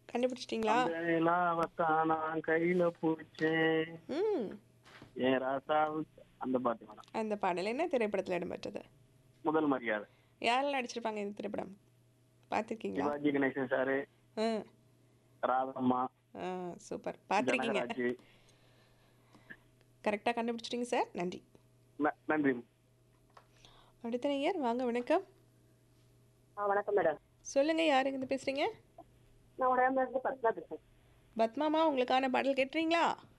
கண்டுபிடிச்சிட்டிங்களா நிலாவத்தான் நான் கையில பிடிச்சேன் ம் என் ராசாவுக்கு அந்த பாட்டு மேடம் அந்த பாடல் என்ன திரைப்படத்தில் இடம்பெற்றது முதல் மரியாதை யாரெல்லாம் நடிச்சிருப்பாங்க இந்த திரைப்படம் பார்த்துருக்கீங்களா சிவாஜி கணேசன் சாரு ஆ ராதம்மா ஆ சூப்பர் பார்த்துருக்கீங்க ஜனகராஜ் கரெக்டாக கண்டுபிடிச்சிட்டிங்க சார் நன்றி ந- நன்றி அடுத்த நேயர் வாங்க வணக்கம் ஆ வணக்கம் மேடம் சொல்லுங்க யாருங்க இருந்து பேசுறீங்க நான் உடம்புல இருந்து பத்மா பேசுறேன் பத்மாமா உங்களுக்கான பாடல் கேட்டுறீங்களா